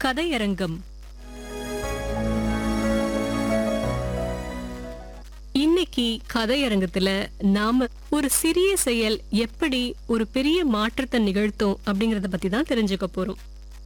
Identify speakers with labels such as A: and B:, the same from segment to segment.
A: கதையரங்கம் இன்னைக்கு கதையரங்கத்துல நாம ஒரு சிறிய செயல் எப்படி ஒரு பெரிய மாற்றத்தை நிகழ்த்தும் அப்படிங்கறத பத்தி தான் தெரிஞ்சுக்க போறோம்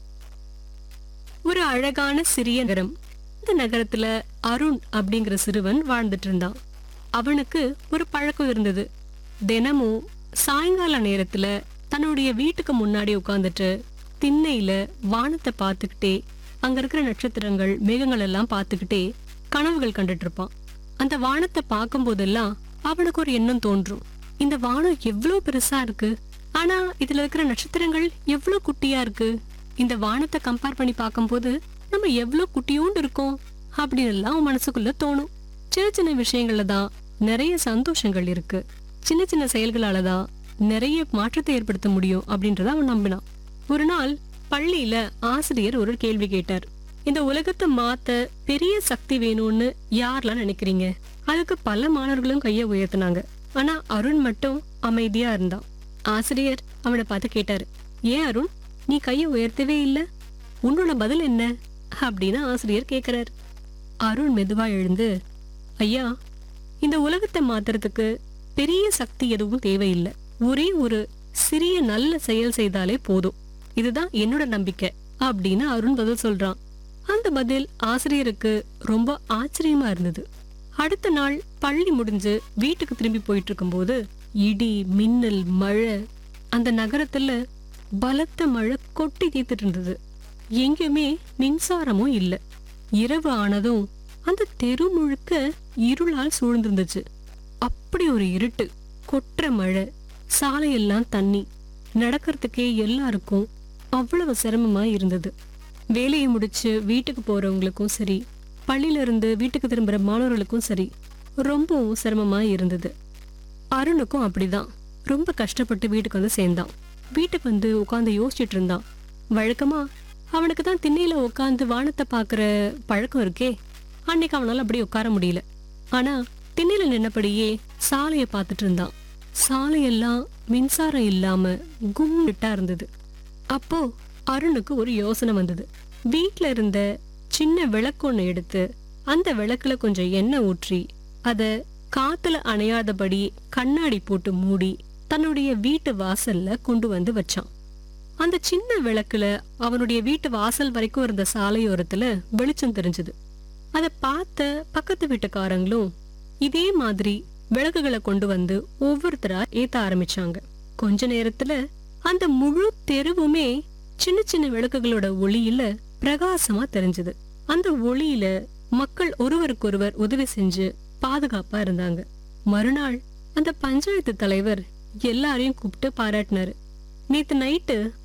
A: ஒரு அழகான சிறிய நகரம் இந்த நகரத்துல அருண் அப்படிங்கிற சிறுவன் வாழ்ந்துட்டு இருந்தான் அவனுக்கு ஒரு பழக்கம் இருந்தது தினமும் சாயங்கால நேரத்துல தன்னுடைய வீட்டுக்கு முன்னாடி உட்கார்ந்துட்டு திண்ணையில வானத்தை பார்த்துக்கிட்டே அங்க இருக்கிற நட்சத்திரங்கள் மேகங்கள் எல்லாம் பார்த்துக்கிட்டே கனவுகள் கண்டுட்டு இருப்பான் அந்த வானத்தை பார்க்கும் போதெல்லாம் அவனுக்கு ஒரு எண்ணம் தோன்றும் இந்த வானம் எவ்வளவு பெருசா இருக்கு ஆனா இதுல இருக்கிற நட்சத்திரங்கள் எவ்வளவு குட்டியா இருக்கு இந்த வானத்தை கம்பேர் பண்ணி பார்க்கும்போது நம்ம எவ்வளவு குட்டியோண்டு இருக்கோம் அப்படின்னு எல்லாம் அவன் மனசுக்குள்ள தோணும் சின்ன சின்ன விஷயங்கள்ல தான் நிறைய சந்தோஷங்கள் இருக்கு சின்ன சின்ன செயல்களால தான் நிறைய மாற்றத்தை ஏற்படுத்த முடியும் அப்படின்றத அவன் நம்பினான் ஒரு நாள் பள்ளியில ஆசிரியர் ஒரு கேள்வி கேட்டார் இந்த உலகத்தை மாத்த பெரிய சக்தி வேணும்னு யாரெல்லாம் நினைக்கிறீங்க அதுக்கு பல மாணவர்களும் கைய உயர்த்தினாங்க ஆனா அருண் மட்டும் அமைதியா இருந்தான் ஆசிரியர் அவனை பார்த்து கேட்டாரு ஏன் அருண் நீ கைய உயர்த்தவே இல்ல உன்னோட பதில் என்ன அப்படின்னு ஆசிரியர் கேக்குறாரு அருண் மெதுவா எழுந்து ஐயா இந்த உலகத்தை மாத்துறதுக்கு பெரிய சக்தி எதுவும் தேவையில்லை ஒரே ஒரு சிறிய நல்ல செயல் செய்தாலே போதும் இதுதான் என்னோட நம்பிக்கை அப்படின்னு அருண் பதில் சொல்றான் அந்த பதில் ஆசிரியருக்கு ரொம்ப ஆச்சரியமா இருந்தது அடுத்த நாள் பள்ளி முடிஞ்சு வீட்டுக்கு திரும்பி போயிட்டு இருக்கும்போது இடி மின்னல் மழை அந்த நகரத்துல பலத்த மழை கொட்டி தீர்த்துட்டு இருந்தது எங்கேயுமே மின்சாரமும் இல்ல இரவு ஆனதும் அந்த தெரு முழுக்க இருளால் சூழ்ந்திருந்துச்சு அப்படி ஒரு இருட்டு கொற்ற மழை சாலையெல்லாம் தண்ணி நடக்கிறதுக்கே எல்லாருக்கும் அவ்வளவு சிரமமா இருந்தது வேலையை முடிச்சு வீட்டுக்கு போறவங்களுக்கும் சரி பள்ளியில இருந்து வீட்டுக்கு திரும்புற மாணவர்களுக்கும் சரி ரொம்பவும் சிரமமா இருந்தது அருணுக்கும் அப்படிதான் ரொம்ப கஷ்டப்பட்டு வீட்டுக்கு வந்து சேர்ந்தான் வீட்டுக்கு வந்து உட்காந்து யோசிச்சுட்டு இருந்தான் வழக்கமா அவனுக்கு தான் திண்ணையில உட்காந்து வானத்தை பாக்குற பழக்கம் இருக்கே அன்னைக்கு அவனால அப்படி உட்கார முடியல ஆனா திண்ணையில நின்னபடியே சாலையை பார்த்துட்டு இருந்தான் சாலையெல்லாம் மின்சாரம் இல்லாம கும்மிட்டா இருந்தது அப்போ அருணுக்கு ஒரு யோசனை வந்தது வீட்ல இருந்த சின்ன விளக்கு ஒண்ணு எடுத்து அந்த விளக்குல கொஞ்சம் எண்ணெய் ஊற்றி அத காத்துல அணையாதபடி கண்ணாடி போட்டு மூடி தன்னுடைய வீட்டு வாசல்ல கொண்டு வந்து வச்சான் அந்த சின்ன விளக்குல அவனுடைய வீட்டு வாசல் வரைக்கும் இருந்த சாலையோரத்துல வெளிச்சம் தெரிஞ்சது அத பார்த்த பக்கத்து வீட்டுக்காரங்களும் இதே மாதிரி விளக்குகளை கொண்டு வந்து ஒவ்வொருத்தரா ஏத்த ஆரம்பிச்சாங்க கொஞ்ச நேரத்துல அந்த முழு தெருவுமே சின்ன சின்ன விளக்குகளோட ஒளியில பிரகாசமா தெரிஞ்சது அந்த ஒளியில மக்கள் ஒருவருக்கொருவர் உதவி செஞ்சு பாதுகாப்பா இருந்தாங்க மறுநாள் அந்த பஞ்சாயத்து தலைவர் எல்லாரையும் கூப்பிட்டு பாராட்டினாரு நேத்து நைட்டு